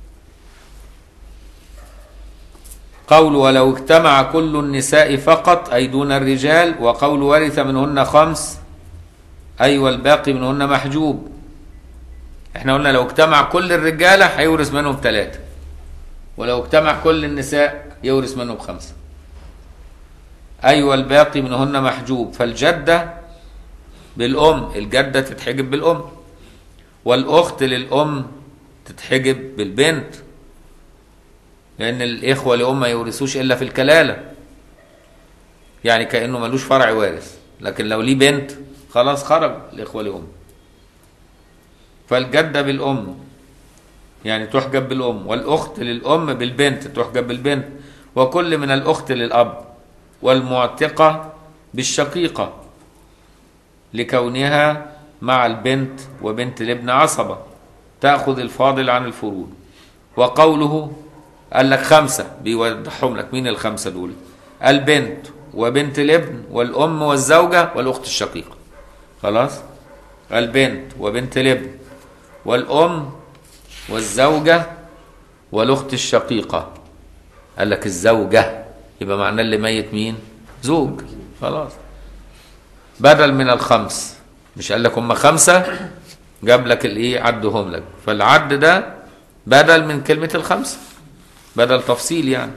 A: قول ولو اجتمع كل النساء فقط أي دون الرجال وقول ورث منهن خمس أي والباقي منهن محجوب احنا قلنا لو اجتمع كل الرجالة هيورث منهم ثلاثة ولو اجتمع كل النساء يورث منهم خمسة أي والباقي منهن محجوب فالجدة بالأم الجدة تتحجب بالأم والأخت للأم تتحجب بالبنت لأن الإخوة لأم ما يورثوش إلا في الكلالة يعني كأنه ملوش فرع وارث لكن لو ليه بنت خلاص خرج الإخوة لأم فالجدة بالأم يعني تحجب بالأم والأخت للأم بالبنت تحجب بالبنت وكل من الأخت للأب والمعتقة بالشقيقة لكونها مع البنت وبنت الابن عصبة تأخذ الفاضل عن الفروض وقوله قال لك خمسة بيوضحهم لك مين الخمسة دول البنت وبنت الابن والأم والزوجة والأخت الشقيقة خلاص البنت وبنت الابن والأم والزوجة والأخت الشقيقة قال لك الزوجة يبقى معناه اللي ميت مين زوج خلاص بدل من الخمس مش قال لك هم خمسة جاب لك الايه عدهم لك فالعد ده بدل من كلمة الخمسة بدل تفصيل يعني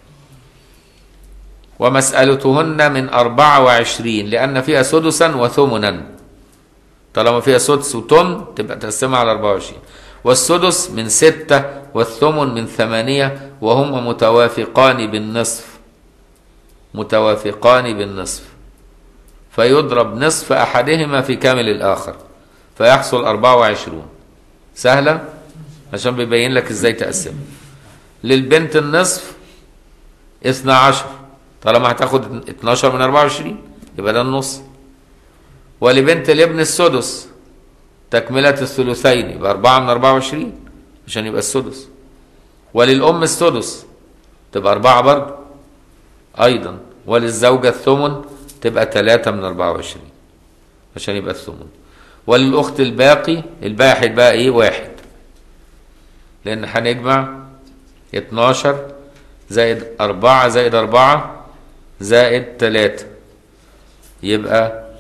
A: ومسألتهن من أربعة وعشرين لأن فيها سدسا وثمنا طالما فيها سدس وتم تبقى تقسمها على 24 والسدس من ستة والثمن من ثمانية وهما متوافقان بالنصف متوافقان بالنصف فيضرب نصف أحدهما في كامل الآخر فيحصل 24 سهلة عشان بيبين لك ازاي تقسم للبنت النصف 12 طالما هتاخد 12 من 24 يبقى ده النص ولبنت الابن السدس تكملة الثلثين يبقى 4 من 24 عشان يبقى السدس وللأم السدس تبقى 4 برضه أيضا وللزوجة الثمن تبقى 3 من 24 عشان يبقى الثمن وللأخت الباقي الباقي هيبقى إيه واحد لأن هنجمع 12 زائد 4 زائد 4 زائد 3 يبقى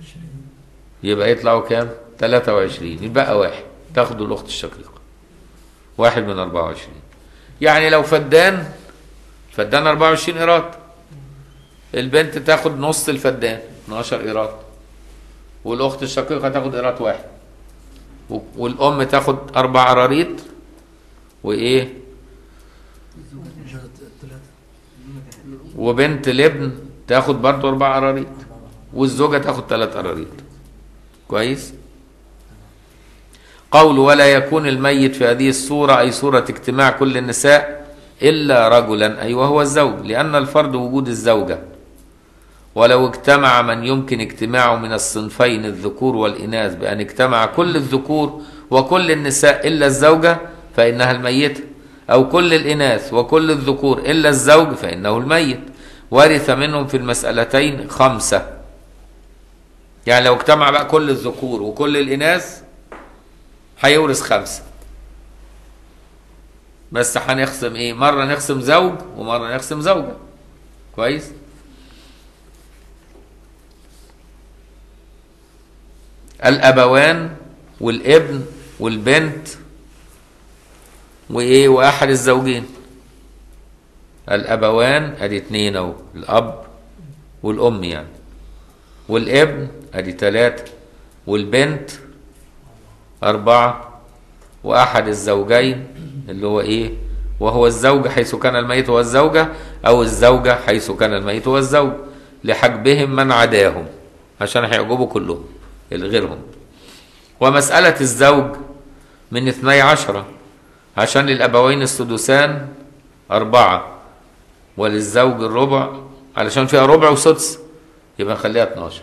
A: يبقى يطلعوا كام؟ 23 يبقى واحد تاخدوا الأخت الشقيقة واحد من 24 يعني لو فدان فدان 24 ايراد البنت تاخد نص الفدان 12 ايراد والاخت الشقيقه تاخد ايراد واحد و- والام تاخد اربع قراريط وايه وبنت الابن تاخد برضه اربع قراريط والزوجه تاخد ثلاث قراريط كويس قول ولا يكون الميت في هذه الصورة أي صورة اجتماع كل النساء إلا رجلا أي وهو الزوج لأن الفرد وجود الزوجة ولو اجتمع من يمكن اجتماعه من الصنفين الذكور والإناث بأن اجتمع كل الذكور وكل النساء إلا الزوجة فإنها الميتة أو كل الإناث وكل الذكور إلا الزوج فإنه الميت ورث منهم في المسألتين خمسة يعني لو اجتمع بقى كل الذكور وكل الإناث هيورث خمسة بس هنقسم ايه مرة نقسم زوج ومرة نقسم زوجة كويس الأبوان والابن والبنت وإيه وأحد الزوجين الأبوان أدي اتنين أهو الأب والأم يعني والابن أدي تلاتة والبنت أربعة وأحد الزوجين اللي هو إيه وهو الزوج حيث كان الميت هو الزوجة أو الزوجة حيث كان الميت هو الزوج لحجبهم من عداهم عشان هيعجبوا كلهم اللي غيرهم ومسألة الزوج من اثني عشرة عشان للأبوين السدسان أربعة وللزوج الربع علشان فيها ربع وسدس يبقى نخليها 12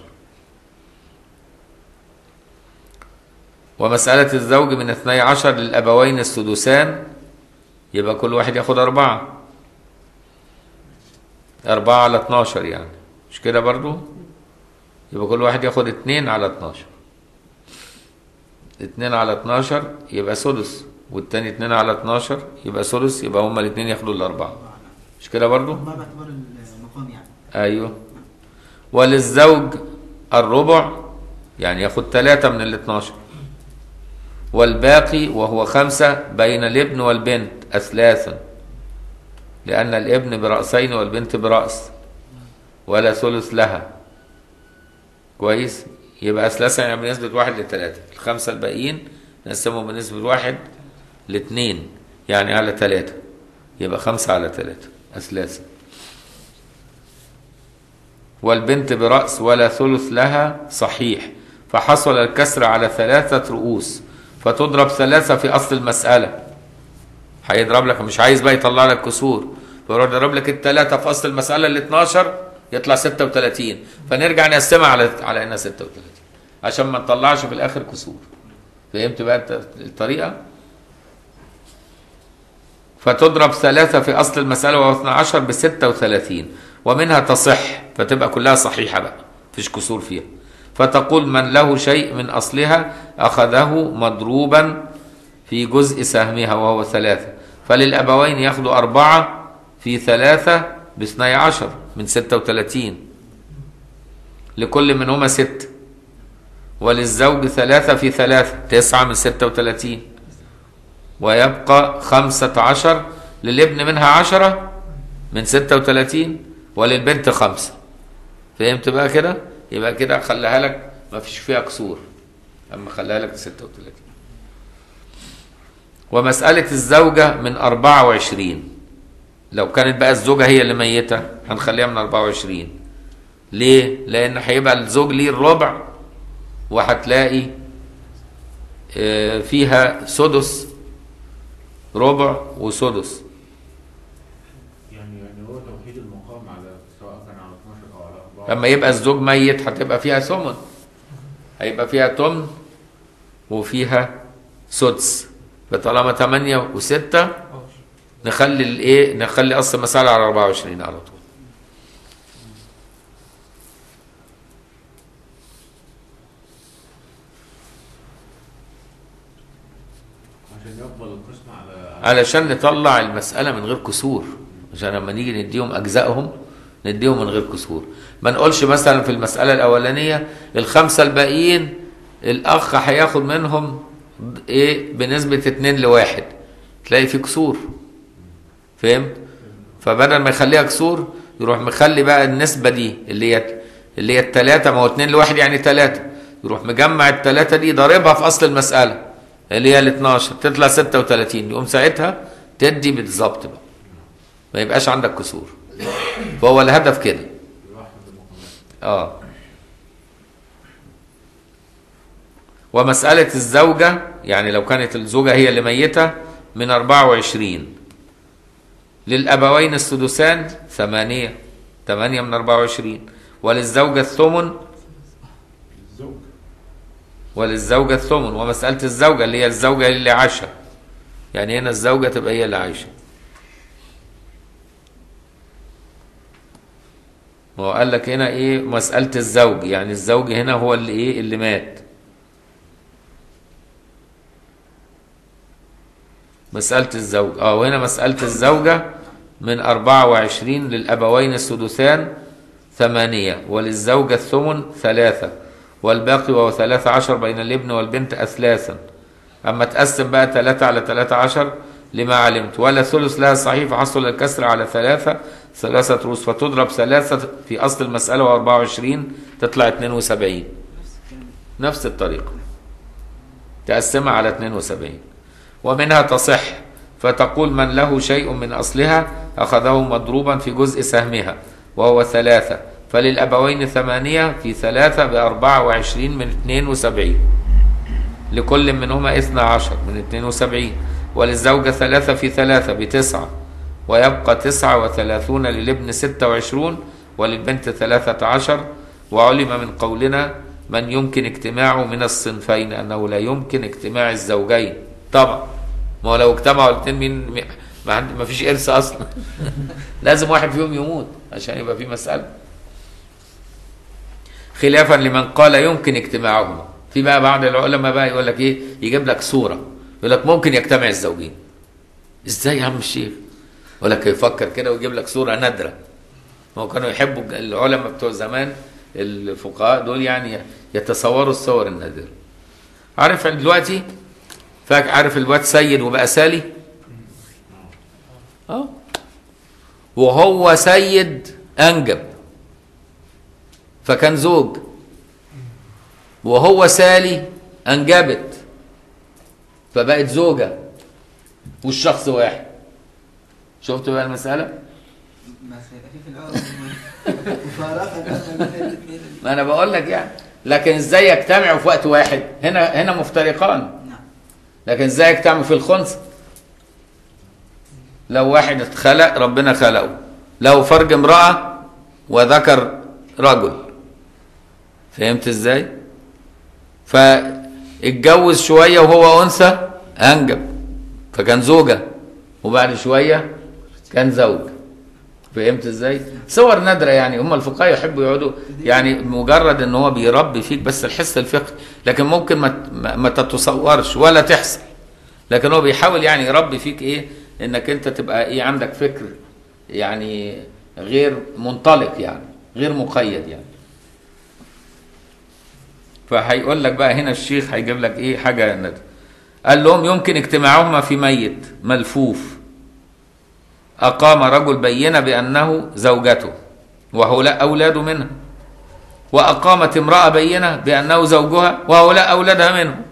A: ومسألة الزوج من اثني عشر للأبوين السدسان يبقى كل واحد ياخد أربعة أربعة على 12 يعني مش كده برضو يبقى كل واحد ياخد اتنين على 12 اتنين على 12 يبقى سدس والتاني اتنين على 12 يبقى سدس يبقى هما الاتنين ياخدوا الأربعة مش كده برضو
D: ما باعتبار المقام يعني
A: ايوه وللزوج الربع يعني ياخد ثلاثة من ال 12 والباقي وهو خمسة بين الابن والبنت أثلاثا لأن الابن برأسين والبنت برأس ولا ثلث لها كويس يبقى أثلاثا يعني بنسبة واحد لثلاثة الخمسة الباقيين نقسمهم بنسبة واحد لاثنين يعني على ثلاثة يبقى خمسة على ثلاثة أثلاثا والبنت برأس ولا ثلث لها صحيح فحصل الكسر على ثلاثة رؤوس فتضرب ثلاثة في أصل المسألة هيضرب لك مش عايز بقى يطلع لك كسور فيروح يضرب لك الثلاثة في أصل المسألة ال 12 يطلع 36 فنرجع نقسمها على على إنها 36 عشان ما نطلعش في الآخر كسور فهمت بقى الت- الطريقة؟ فتضرب ثلاثة في أصل المسألة وهو 12 ب 36 ومنها تصح فتبقى كلها صحيحة بقى مفيش كسور فيها فتقول من له شيء من أصلها أخذه مضروبا في جزء سهمها وهو ثلاثة فللأبوين ياخدوا أربعة في ثلاثة باثني عشر من ستة وثلاثين لكل منهما ست وللزوج ثلاثة في ثلاثة تسعة من ستة وثلاثين ويبقى خمسة عشر للابن منها عشرة من ستة وثلاثين وللبنت خمسة فهمت بقى كده يبقى كده خليها لك ما فيش فيها كسور اما خليها لك 36 ومسألة الزوجة من 24 لو كانت بقى الزوجة هي اللي ميتة هنخليها من 24 ليه؟ لأن هيبقى الزوج ليه الربع وهتلاقي آه، فيها سدس ربع وسدس
B: يعني يعني هو توحيد المقام على سواء كان على 12 او على 4
A: لما يبقى الزوج ميت هتبقى فيها ثمن هيبقى فيها تمن وفيها سدس فطالما 8 و6 نخلي الايه نخلي اصل المسألة على 24 على طول
B: عشان يقبل القسم على
A: علشان نطلع المسألة من غير كسور عشان لما نيجي نديهم أجزائهم نديهم من غير كسور ما نقولش مثلا في المسألة الأولانية الخمسة الباقيين الأخ هياخد منهم ايه بنسبة اتنين لواحد تلاقي في كسور فهمت فبدل ما يخليها كسور يروح مخلي بقى النسبة دي اللي هي اللي هي التلاتة ما هو اتنين لواحد يعني تلاتة يروح مجمع التلاتة دي ضاربها في أصل المسألة اللي هي ال 12 تطلع 36 يقوم ساعتها تدي بالظبط بقى ما يبقاش عندك كسور فهو الهدف كده
B: يوحد المقامات
A: اه ومسألة الزوجة يعني لو كانت الزوجة هي اللي ميتة من 24 للأبوين السدسان ثمانية ثمانية من 24 وللزوجة الثمن
B: الزوج
A: وللزوجة الثمن ومسألة الزوجة اللي هي الزوجة اللي عاشة يعني هنا الزوجة تبقى هي اللي عايشة ما هو قال لك هنا ايه مسألة الزوج يعني الزوج هنا هو اللي ايه اللي مات مسألة الزوج اه وهنا مسألة الزوجة من 24 للأبوين السدسان ثمانية وللزوجة الثمن ثلاثة والباقي وهو ثلاثة عشر بين الابن والبنت أثلاثا أما تقسم بقى ثلاثة على ثلاثة عشر لما علمت ولا ثلث لها صحيح فحصل الكسر على ثلاثة ثلاثة رؤوس فتضرب ثلاثة في أصل المسألة وأربعة وعشرين تطلع اتنين وسبعين نفس الطريقة تقسمها على 72 ومنها تصح فتقول من له شيء من أصلها أخذه مضروبا في جزء سهمها وهو ثلاثة فللأبوين ثمانية في ثلاثة بأربعة وعشرين من اثنين وسبعين لكل منهما اثنى عشر من اثنين وسبعين وللزوجة ثلاثة في ثلاثة بتسعة ويبقى تسعة وثلاثون للابن ستة وعشرون وللبنت ثلاثة عشر وعلم من قولنا من يمكن اجتماعه من الصنفين أنه لا يمكن اجتماع الزوجين طبعا ما هو لو اجتمعوا الاثنين مين ما, عند- ما فيش إرث أصلا لازم واحد فيهم يموت عشان يبقى في مسألة خلافا لمن قال يمكن اجتماعهما في بقى بعض العلماء بقى يقول لك ايه يجيب لك صورة يقول لك ممكن يجتمع الزوجين ازاي يا عم الشيخ يقول لك يفكر كده ويجيب لك صورة نادرة ما هو كانوا يحبوا العلماء بتوع زمان الفقهاء دول يعني يتصوروا الصور النادرة عارف دلوقتي فاك عارف الواد سيد وبقى سالي اه وهو سيد انجب فكان زوج وهو سالي انجبت فبقت زوجة والشخص واحد شفت بقى المسألة؟
D: بس هيبقى في في الاول مفارقه بقى بين الاثنين
A: ما انا بقول لك يعني لكن ازاي يجتمعوا في وقت واحد هنا هنا مفترقان
D: نعم
A: لكن ازاي يجتمعوا في الخنثى لو واحد اتخلق ربنا خلقه لو فرج امرأة وذكر رجل فهمت ازاي فاتجوز شوية وهو أنثى أنجب فكان زوجة وبعد شوية كان زوج فهمت ازاي صور نادرة يعني هم الفقهاء يحبوا يقعدوا يعني مجرد ان هو بيربي فيك بس الحس الفقهي لكن ممكن ما ما ما تتصورش ولا تحصل لكن هو بيحاول يعني يربي فيك ايه انك انت تبقى ايه عندك فكر يعني غير منطلق يعني غير مقيد يعني فهيقول لك بقى هنا الشيخ هيجيب لك ايه حاجه ندى قال لهم يمكن اجتماعهما في ميت ملفوف اقام رجل بينه بانه زوجته وهؤلاء اولاده منها واقامت امراه بينه بانه زوجها وهؤلاء اولادها منه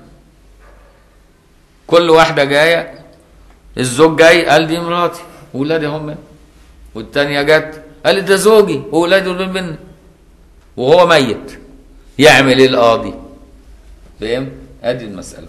A: كل واحده جايه الزوج جاي قال دي مراتي ولادي هم منها والتانية جت قالت ده زوجي وولادي دول مني وهو ميت يعمل ايه القاضي فاهم ادي المسألة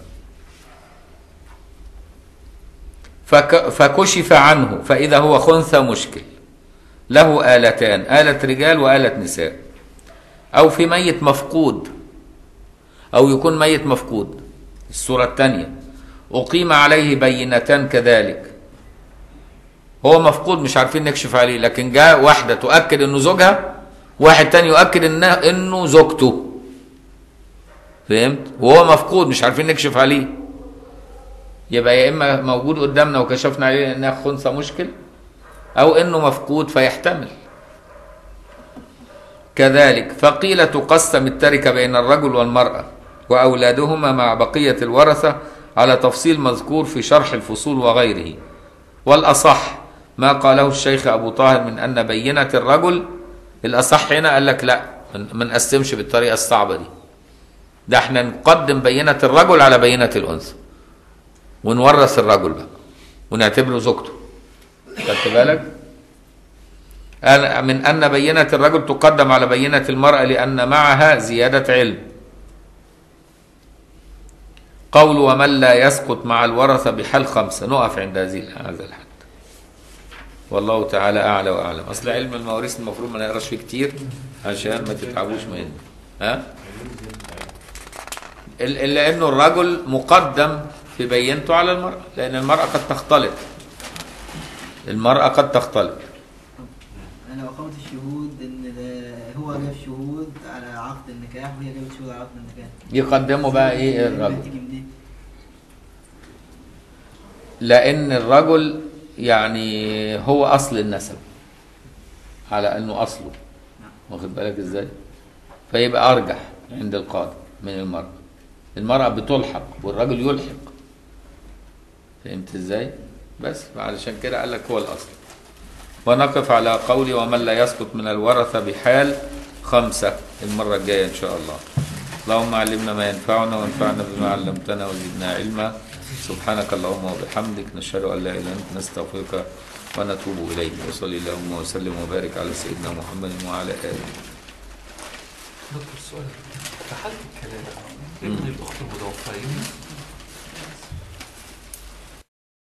A: فك فكشف عنه فإذا هو خنثى مشكل له آلتان آلة رجال وآلة نساء أو في ميت مفقود أو يكون ميت مفقود الصورة الثانية أقيم عليه بينتان كذلك هو مفقود مش عارفين نكشف عليه لكن جاء واحدة تؤكد انه زوجها واحد تاني يؤكد انه انه زوجته فهمت وهو مفقود مش عارفين نكشف عليه يبقى يا اما موجود قدامنا وكشفنا عليه انها خنثى مشكل او انه مفقود فيحتمل كذلك فقيل تقسم التركه بين الرجل والمراه واولادهما مع بقيه الورثه على تفصيل مذكور في شرح الفصول وغيره والأصح ما قاله الشيخ أبو طاهر من أن بينة الرجل الأصح هنا قال لك لا ما نقسمش بالطريقة الصعبة دي ده احنا نقدم بينة الرجل على بينة الأنثى ونورث الرجل بقى ونعتبره زوجته خدت بالك؟ أنا- من أن بينة الرجل تقدم على بينة المرأة لأن معها زيادة علم قول ومن لا يسقط مع الورثة بحال خمسة نقف عند هذه هذا الحد والله تعالى أعلى وأعلم أصل علم المواريث المفروض ما نقراش فيه كتير عشان ما تتعبوش منه ها ال- إلا أنه الرجل مقدم في بينته على المرأة لأن المرأة قد تختلط المرأة قد تختلط
D: انا لو اقامت الشهود ان ده هو جاب شهود على عقد النكاح وهي جابت شهود على عقد النكاح
A: يقدموا بقى إيه
D: يبقى
A: الرجل
D: تيجي منين؟
A: لأن الرجل يعني هو أصل النسب على أنه أصله واخد بالك إزاي فيبقى أرجح عند القاضي من المرأة المرأة بتلحق والرجل يلحق فهمت إزاي بس علشان كده قال لك هو الأصل ونقف على قولي ومن لا يسقط من الورثة بحال خمسة المرة الجاية إن شاء الله اللهم علمنا ما ينفعنا وانفعنا بما علمتنا وزدنا علما سبحانك اللهم وبحمدك نشهد ان لا اله الا انت نستغفرك ونتوب اليك وصلي اللهم وسلم وبارك على سيدنا محمد وعلى اله
C: دكتور سؤال في حالة الكلام ابن الأخت المتوفى يملك